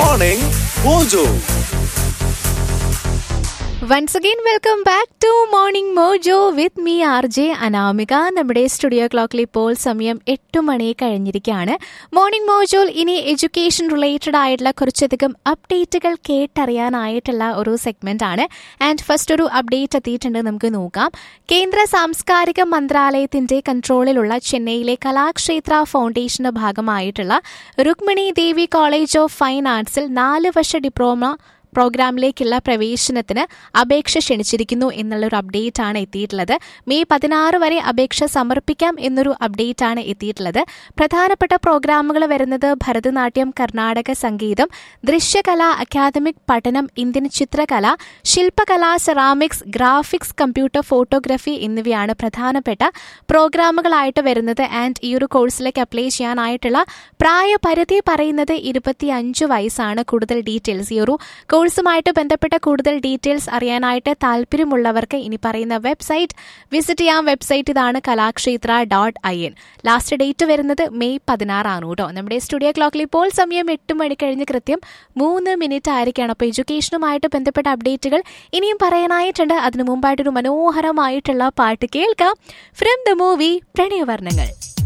Morning Mojo. Once again welcome back to Morning Mojo with me R J Anamika studio സ്റ്റുഡിയോ ക്ലോക്കിൽ ഇപ്പോൾ സമയം എട്ട് മണി കഴിഞ്ഞിരിക്കുകയാണ് മോർണിംഗ് മോജോയിൽ ഇനി എഡ്യൂക്കേഷൻ റിലേറ്റഡ് ആയിട്ടുള്ള കുറച്ചധികം അപ്ഡേറ്റുകൾ കേട്ടറിയാനായിട്ടുള്ള ഒരു സെഗ്മെന്റ് ആണ് ആൻഡ് ഫസ്റ്റ് ഒരു അപ്ഡേറ്റ് എത്തിയിട്ടുണ്ട് നമുക്ക് നോക്കാം കേന്ദ്ര സാംസ്കാരിക മന്ത്രാലയത്തിന്റെ കൺട്രോളിലുള്ള ചെന്നൈയിലെ കലാക്ഷേത്ര ഫൗണ്ടേഷന്റെ ഭാഗമായിട്ടുള്ള Rukmini Devi college of fine ആർട്സിൽ നാല് വർഷ ഡിപ്ലോമ പ്രോഗ്രാമിലേക്കുള്ള പ്രവേശനത്തിന് അപേക്ഷ ക്ഷണിച്ചിരിക്കുന്നു എന്നുള്ളൊരു അപ്ഡേറ്റ് ആണ് എത്തിയിട്ടുള്ളത് മെയ് പതിനാറ് വരെ അപേക്ഷ സമർപ്പിക്കാം എന്നൊരു അപ്ഡേറ്റ് ആണ് എത്തിയിട്ടുള്ളത് പ്രധാനപ്പെട്ട പ്രോഗ്രാമുകൾ വരുന്നത് ഭരതനാട്യം കർണാടക സംഗീതം ദൃശ്യകല അക്കാദമിക് പഠനം ഇന്ത്യൻ ചിത്രകല ശില്പകല സെറാമിക്സ് ഗ്രാഫിക്സ് കമ്പ്യൂട്ടർ ഫോട്ടോഗ്രാഫി എന്നിവയാണ് പ്രധാനപ്പെട്ട പ്രോഗ്രാമുകളായിട്ട് വരുന്നത് ആൻഡ് ഈ ഒരു കോഴ്സിലേക്ക് അപ്ലൈ ചെയ്യാനായിട്ടുള്ള പ്രായപരിധി പറയുന്നത് ഇരുപത്തിയഞ്ച് വയസ്സാണ് കൂടുതൽ ഡീറ്റെയിൽസ് ഈ ഒരു കോഴ്സുമായിട്ട് ബന്ധപ്പെട്ട കൂടുതൽ ഡീറ്റെയിൽസ് അറിയാനായിട്ട് താല്പര്യമുള്ളവർക്ക് ഇനി പറയുന്ന വെബ്സൈറ്റ് വിസിറ്റ് ചെയ്യാം വെബ്സൈറ്റ് ഇതാണ് Kalakshetra dot I N last date വരുന്നത് മെയ് പതിനാറാണ് കേട്ടോ നമ്മുടെ സ്റ്റുഡിയോ ക്ലോക്കിൽ ഇപ്പോൾ സമയം എട്ട് മണി കഴിഞ്ഞ് കൃത്യം മൂന്ന് മിനിറ്റ് ആയിരിക്കുകയാണ് അപ്പോൾ എഡ്യൂക്കേഷനുമായിട്ട് ബന്ധപ്പെട്ട അപ്ഡേറ്റുകൾ ഇനിയും പറയാനായിട്ടുണ്ട് അതിനു മുമ്പായിട്ടൊരു മനോഹരമായിട്ടുള്ള പാട്ട് കേൾക്കാം ഫ്രം ദ മൂവി പ്രണയവർണ്ണങ്ങൾ